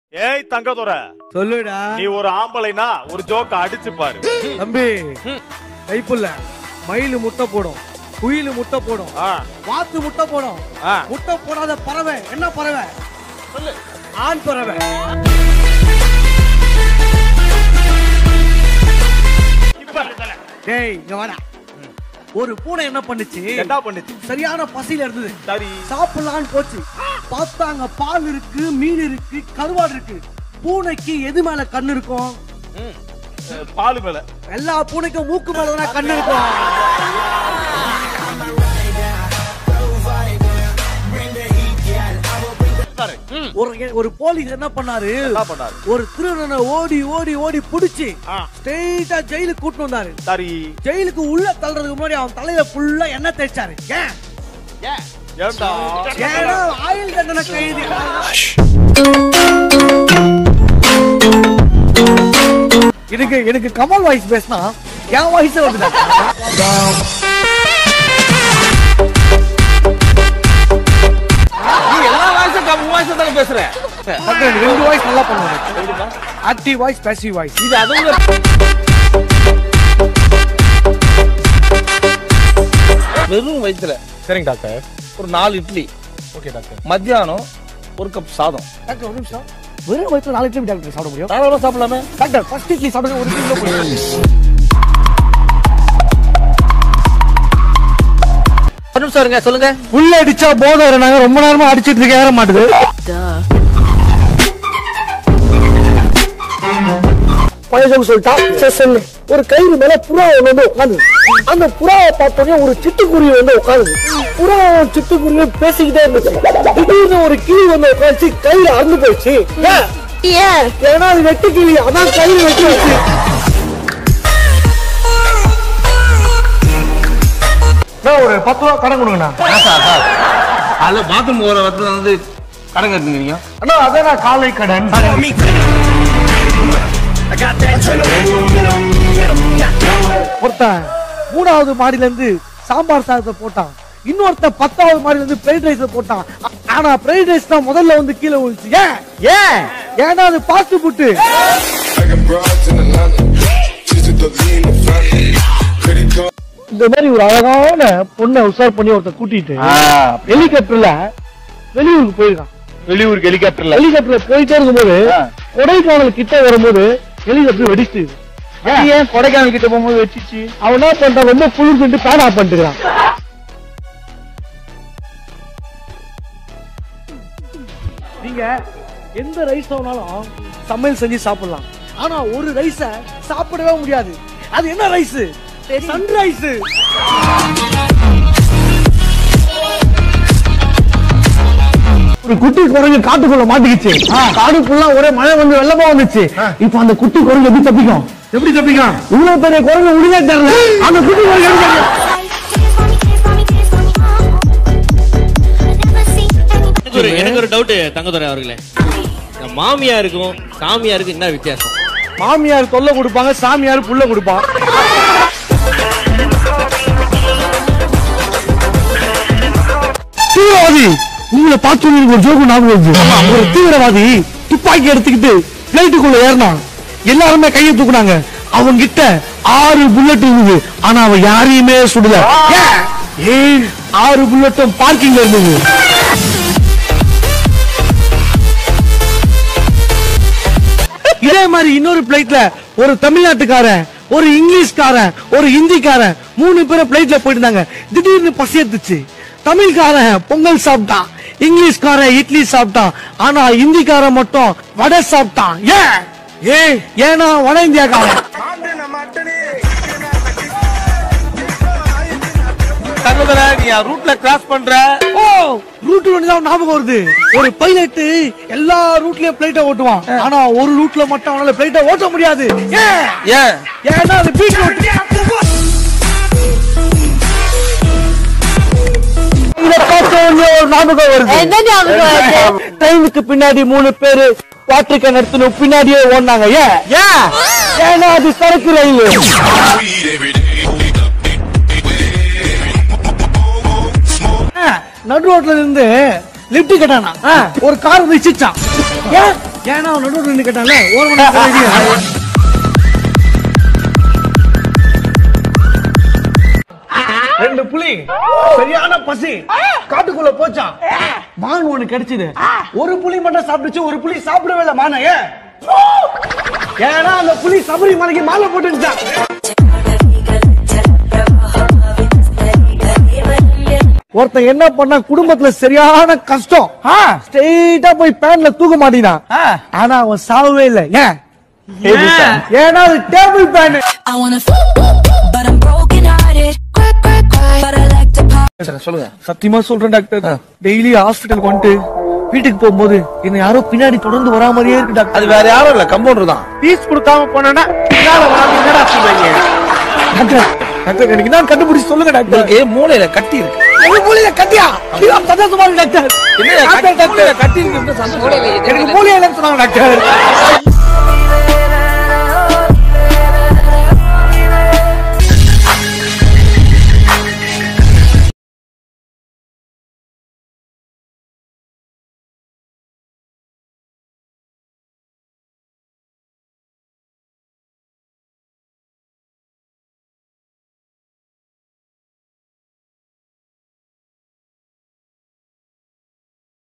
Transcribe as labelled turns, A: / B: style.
A: ஏய் தங்கதுரை
B: சொல்லுடா
A: நீ ஒரு ஆம்பளைனா ஒரு ஜோக்க அடிச்சு பாரு
B: தம்பி கைப்புள்ள மயில் முட்டை போடும் குயில் முட்டை போடும்
A: ஆ,
B: வாத்து முட்டை போடும்
A: ஆ.
B: முட்டை போடாத பறவை என்ன பறவை ஆண் பறவை டேய் இங்க வாடா ஒரு பூனை என்ன பண்ணுச்சு
A: என்ன பண்ணுச்சு
B: சரியான பசியில இருந்தது
A: சரி
B: சாப்பிடலான்னு போச்சு பார்த்தாங்க பால் இருக்கு மீன் இருக்கு கருவாடு இருக்கு பூனைக்கு எது மேல கண்ணு இருக்கும்
A: ம். அஹ், பாலு மேல
B: எல்லா பூனைக்கும் மூக்கு மேல தானே கண்ணு இருக்கும் ஒரு ஒரு போலீஸ் என்ன பண்ணாரு
A: என்ன பண்ணாரு
B: ஒரு திருடனை ஓடி ஓடி ஓடி புடிச்சு
A: ஆ.
B: ஸ்ட்ரெயிட்டா ஜெயிலுக்கு கூட்டு வந்தாரு
A: சரி
B: ஜெயிலுக்கு உள்ள தள்ளுறதுக்கு முன்னாடி அவன் தலையில ஃபுல்லா எண்ணெய் தேய்ச்சாரு ஏன்
A: ஏண்டா
B: ஏன்னா ஆயுள் தண்டனை கைதி எனக்கு எனக்கு கமல் வாய்ஸ் பேசினா என் வாய்ஸ் வருது
C: நீ எல்லா வாய்ஸும் கம்மி வாய்ஸ் தானே பேசுற
B: ரெண்டு வாய்ஸ் நல்லா பண்ணுவாங்க ஆக்டிவ் வாய்ஸ் பேசிவ் வாய்ஸ்
C: இது அதை விட வெறும் வயிற்றுல
A: சரிங்க டாக்டர்
C: ஒரு நாலு இட்லி
A: ஓகே டாக்டர்
C: மத்தியானம் ஒரு கப் சாதம்
B: டாக்டர் ஒரு நிமிஷம் வெறும் வயிற்று நாலு இட்லி டாக்டர் சாப்பிட முடியும்
C: தாராளமா சாப்பிடலாமே
B: டாக்டர் ஃபர்ஸ்ட் இட்லி சாப்பிடுங்க ஒரு கிலோ
C: ஒரு நிமிஷம் இருங்க சொல்லுங்க
B: உள்ள அடிச்சா போதை நாங்க ரொம்ப நேரமா அடிச்சிட்டு இருக்க ஏற மாட்டுது பழசம் சொல்லிட்டா சரி சொல்லு ஒரு கயிறு மேல புறா ஒண்ணு வந்து உட்காந்து அந்த புறாவை பார்த்தோன்னே ஒரு சிட்டுக்குருவி வந்து உட்காந்து புறா சிட்டுக்குருவி பேசிக்கிட்டே இருந்துச்சு திடீர்னு ஒரு கிளி வந்து உட்காந்துச்சு கயிறு அறுந்து போயிடுச்சு ஏன் ஏன்னா அது வெட்டு கிளி அதான் கயிறு வெட்டி வச்சு நான் ஒரு பத்து ரூபா கடன் கொடுங்கண்ணா
C: அதுல பாத்ரூம் போற இடத்துல வந்து கடன் கட்டுங்க
B: அண்ணா அதான் நான் காலை கடன் ஒருத்தன் மூணாவது மாடியில இருந்து சாம்பார் சாதத்தை போட்டான் இன்னொருத்தன் பத்தாவது மாடியில இருந்து ஃப்ரைட் ரைஸ் போட்டான் ஆ- ஆனா ஃப்ரைட் ரைஸ் தான் முதல்ல வந்து கீழே விழுந்துச்சு ஏன் ஏன் ஏன்னா அது fast food
D: I got broads in Atlanta. Just to lean the family. Credit card.
B: இந்த மாதிரி ஒரு அழகான பொண்ணை உஷார் பண்ணி ஒருத்தன் கூட்டிட்டு ஹெலிகாப்டர்ல வெளியூருக்கு போயிருக்கான்
C: வெளியூருக்கு ஹெலிகாப்டர்ல
B: ஹெலிகாப்டர்ல போயிட்டே இருக்கும்போது கொடைக்கானல் கிட்ட வரும்போது ஹெலிகாப்டர் வெடிச்சு
C: ஏன் கொடைக்கானல் கிட்ட போகும்போது வச்சிச்சு
B: அவன் என்ன பண்றான் ரொம்ப குளிர்ந்து ஃபேன் ஆஃப் பண்ணிட்டுக்கிறான் நீங்க எந்த ரைஸ் வேணாலும் சமையல் செஞ்சு சாப்பிடலாம் ஆனா ஒரு ரைஸ சாப்பிடவே முடியாது அது என்ன ரைஸ் சன்ரைஸ் ஒரு குட்டி குரங்கு காட்டுக்குள்ள மாட்டிக்கிச்சு காடுக்குள்ள ஒரே மழை வந்து வெள்ளமா வந்துச்சு இப்ப அந்த குட்டி குரங்கு எப்படி தப்பிக்கும் எப்படி தப்பிக்கும் இவ்வளவு பெரிய குரங்கு உடனே தெரியல அந்த குட்டி குரங்கு எப்படி தப்பிக்கும்?
E: எனக்கு ஒரு எனக்கு ஒரு டவுட் தங்கதுரை அவர்களே இந்த மாமியாருக்கும் சாமியாருக்கும் என்ன வித்தியாசம்
B: மாமியார் தொல்லை கொடுப்பாங்க சாமியார் புள்ள கொடுப்பான் தீவிரவாதி உங்களை பார்த்து எனக்கு ஒரு ஜோக்கு ஞாபகம் வருது ஒரு தீவிரவாதி துப்பாக்கி எடுத்துக்கிட்டு பிளைட்டுக்குள்ள ஏறினான் எல்லாருமே கையை தூக்குனாங்க அவங்க கிட்ட ஆறு புல்லட் இருந்தது ஆனா அவன் யாரையுமே சுடல ஏன்? ஏன் ஆறு புல்லட்டும் பார்க்கிங்ல இருந்தது இதே மாதிரி இன்னொரு பிளைட்ல ஒரு தமிழ்நாட்டுக்காரன் ஒரு இங்கிலீஷ்காரன் ஒரு ஹிந்திக்காரன் மூணு பேரும் பிளைட்ல போயிட்டு இருந்தாங்க திடீர்னு பசி எடுத்துச்சு தமிழ்காரன் பொங்கல் சாப்பிட்டான் இங்கிலீஷ்காரன் இட்லி சாப்பிட்டான் ஆனா ஹிந்திக்காரன் மட்டும் வடை சாப்பிட்டான் ஏன் ஏன் ஏன்னா வட இந்தியாக்காரன்
C: தங்கதுரை நீ ரூட்ல கிராஸ் பண்ற
B: ஓ ரூட் ஒன்று தான் ஞாபகம் வருது ஒரு பைலட் எல்லா ரூட்லயும் பிளைட்ட ஓட்டுவான் ஆனா ஒரு ரூட்ல மட்டும் அவனால பிளைட்ட ஓட்ட முடியாது ஏன்
C: ஏன்
B: ஏன்னா அது பீட் ரூட் இத பார்த்த உடனே ஒரு ஞாபகம் வருது
F: என்ன ஞாபகம் வருது?
B: ட்ரெயினுக்கு பின்னாடி மூணு பேரு வாட்டர் கேன் எடுத்துன்னு பின்னாடியே ஓடினாங்க ஏன் ஏன் ஏன்னா அது சரக்கு ரயில்
D: Weed every day.
B: நடு ரோட்ல இருந்து லிப்ட் கட்டானா ஒரு கார் வந்து இச்சிச்சான் ஏன் ஏன்னா அவன் நடுவில் நின்று கேட்டான்ல ஒரு மணி நேரம் கழிச்சு. ரெண்டு புலி சரியான பசி காட்டுக்குள்ள போச்சான் மான் ஒண்ணு கிடைச்சது ஒரு புலி மட்டும் சாப்பிட்டுச்சு ஒரு புலி சாப்பிடவே இல்லை மானை ஏன் ஏன்னா அந்த புலி சபரி மலைக்கு மாலை போட்டுருச்சான் ஒருத்தன் என்ன பண்ணா குடும்பத்துல சரியான கஷ்டம் ஸ்ட்ரெயிட்டா போய் பேன்ல தூக்க மாட்டினான் ஆனா அவன் சாவவே இல்லை ஏன் ஏன்னா அது table fan
F: I wanna f- but I'm broken hearted. Cry, cry, cry. But I like to pop.
C: சரி, சொல்லுங்க
B: சத்தியமா சொல்றேன் டாக்டர் டெய்லி ஹாஸ்பிட்டலுக்கு வந்துட்டு வீட்டுக்கு போகும்போது என்ன யாரோ பின்னாடி தொடர்ந்து வரா மாதிரியே இருக்கு டாக்டர்
C: அது வேற யாரும் இல்ல கம்பவுண்டர் தான்
A: பீஸ் கொடுக்காம போனா பின்னால வராம என்னடா சொல்றீங்க
B: டாக்டர் டாக்டர் எனக்கு என்ன கண்டுபிடிச்சு சொல்லுங்க டாக்டர்
C: உங்களுக்கு மூளையில கட்டி இருக்கு
B: எங்க மூலையில கட்டியா ஐயோ சந்தோஷமா இருக்கு டாக்டர்
C: என்ன
B: டாக்டர், டாக்டர்
C: கட்டி இருக்கு
B: எனக்கு மூலையில சொன்னாங்க டாக்டர்